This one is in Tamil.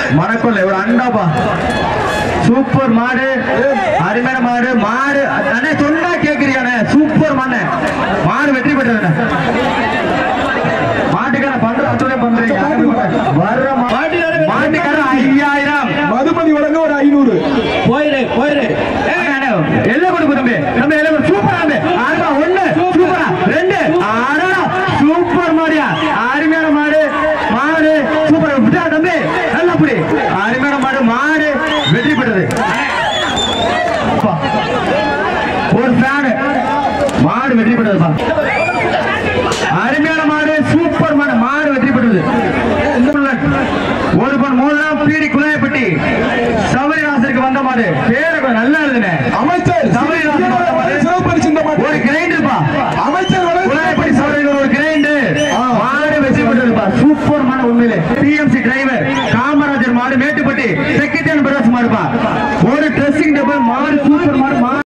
மணக்கொல்லை ஒரு அண்டாப்பா சூப்பர் மாடு அருமையான மாடு மாடு அண்ணே சொன்னா கேக்குறியானே சூப்பர் மண்ணே மாடு வெற்றி பெற்றது மாட்டுக்கான பண்ற அத்துணை பண்றீங்க வர்ற மா- மாட்டுக்கார ஐயாயிரம் மதுமதி வழங்க ஒரு ஐநூறு போயிரு போயிரு எல்லாம் கொடுக்கும் தம்பி தம்பி எல்லாம் சூப்பரா தம்பி ஆறுபா ஒண்ணு சூப்பரா ரெண்டு ஆறா சூப்பர் மாடியா அருமையான மாடு மாடு சூப்பர் விட்டா தம்பி நல்லா புடி அருமையான மாடு மாடு வெற்றி பெற்றது அப்பா. ஒரு ஃபேனு மாடு வெற்றி பெற்றதுப்பா அருமையான மாடு சூப்பர் மாடு மாடு வெற்றி பெற்றது ஒரு பண் மூலம் பீடி குலாயப்பட்டி சபரிவாசருக்கு வந்த மாடு பேரை கொஞ்சம் நல்லா எழுதுனே அமைச்சர் சபரிவாசருக்கு வந்த மாடு சிறப்பு பரிசு இந்த மாட்டு. ஒரு கிரைண்டர்ப்பா அமைச்சர் வழங்க குலாயப்பட்டி சபரிக்கு ஒரு கிரைண்டர் மாடு வெற்றி பெற்றதுப்பா சூப்பர் மாடு உண்மையிலே பிஎம்சி டிரைவர் காமராஜர் மாடு மேட்டுப்பட்டி செக்ரட்டரி பிரதர்ஸ் மாடுப்பா ஒரு ட்ரெஸ்ஸிங் டேபிள் மாடு சூப்பர் மாடு மாடு